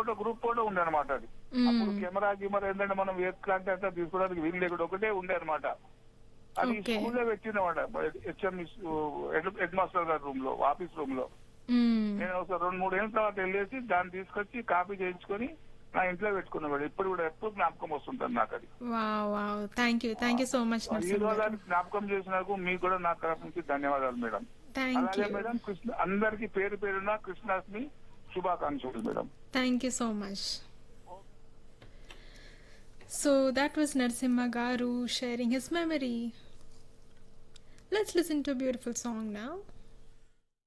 Photo group photo ఉండే అనమాట అది అప్పుడు కెమెరా గిమెరా ఏంటంటే మనం ఎట్లాంటి అంతా తీసుకోవడానికి వీలు లేకుండా ఒకటే ఉండే అనమాట అది Okay. స్కూల్లో పెట్టినమాట హెచ్ఎం హెడ్ మాస్టర్ గారి రూమ్ లో ఆఫీస్ రూమ్ లో మ్మ్. నేను ఒక రెండు మూడు ఏళ్ళ తర్వాత వెళ్ళేసి దాన్ని తీసుకొచ్చి కాపీ చేయించుకొని నా ఇంట్లో పెట్టుకున్నాడు ఇప్పుడు కూడా ఎప్పుడు జ్ఞాపకం వస్తుంటుంది నాకు అది wow wow thank you thank you so much ఈ నరసింహ రోజు గారు అది జ్ఞాపకం చేసినందుకు మీకు కూడా నా తరఫు నుంచి ధన్యవాదాలు మేడం థ్యాంక్ అలాగే యూ మేడం కృష్ణ అందరికి పేరు పేరున కృష్ణాష్టమి శుభాకాంక్షలు madam thank you so much so that was Narsimha Garu sharing his memory. Let's listen to a beautiful song now.